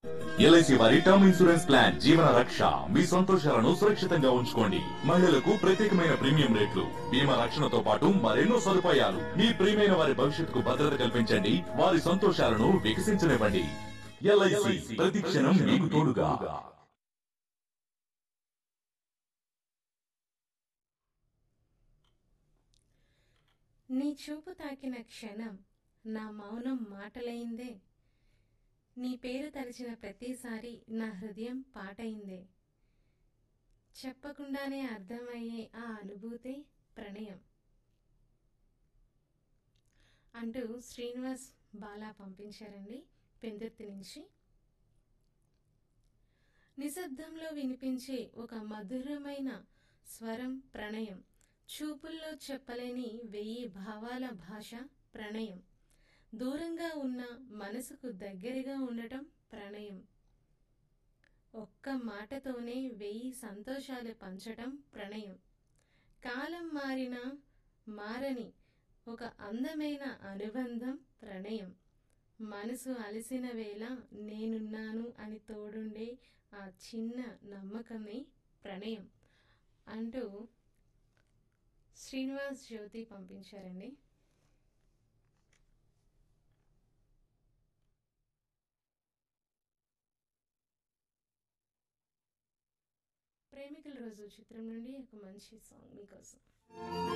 LIC వారి term insurance plan జీవన రక్ష మీ సంతోషాలను సురక్షితంగా ఉంచుకోండి మహిళలకు ప్రత్యేకమైన ప్రీమియం రేట్లు బీమా రక్షణతో పాటు మరెన్నో సదుపాయాలు మీ ప్రియమైన వారి భవిష్యత్తుకు భద్రత కల్పించండి వారి సంతోషాలను వికసించనివ్వండి ఎల్ఐసి ప్రతి క్షణం మీకు తోడుగా నీ చూపు తాకిన క్షణం నా మౌనం మాటలైందే నీ పేరు తలిచిన ప్రతిసారి నా హృదయం పాటైందే చెప్పకుండానే అర్థమయ్యే ఆ అనుభూతే ప్రణయం అంటూ శ్రీనివాస్ బాలా పంపించారండి పెందుర్తి నుంచి నిశ్శబ్దంలో వినిపించే ఒక మధురమైన స్వరం ప్రణయం చూపుల్లో చెప్పలేని వెయ్యి భావాల భాష ప్రణయం దూరంగా ఉన్న మనసుకు దగ్గరగా ఉండటం ప్రణయం ఒక్క మాటతోనే వెయ్యి సంతోషాలు పంచటం ప్రణయం కాలం మారిన మారని ఒక అందమైన అనుబంధం ప్రణయం మనసు అలసిన వేళ నేనున్నాను అని తోడుండే ఆ చిన్న నమ్మకమే ప్రణయం అంటూ శ్రీనివాస్ జ్యోతి పంపించారండి ప్రేమికుల రోజు చిత్రం నుండి ఒక మంచి సాంగ్ మీకోసం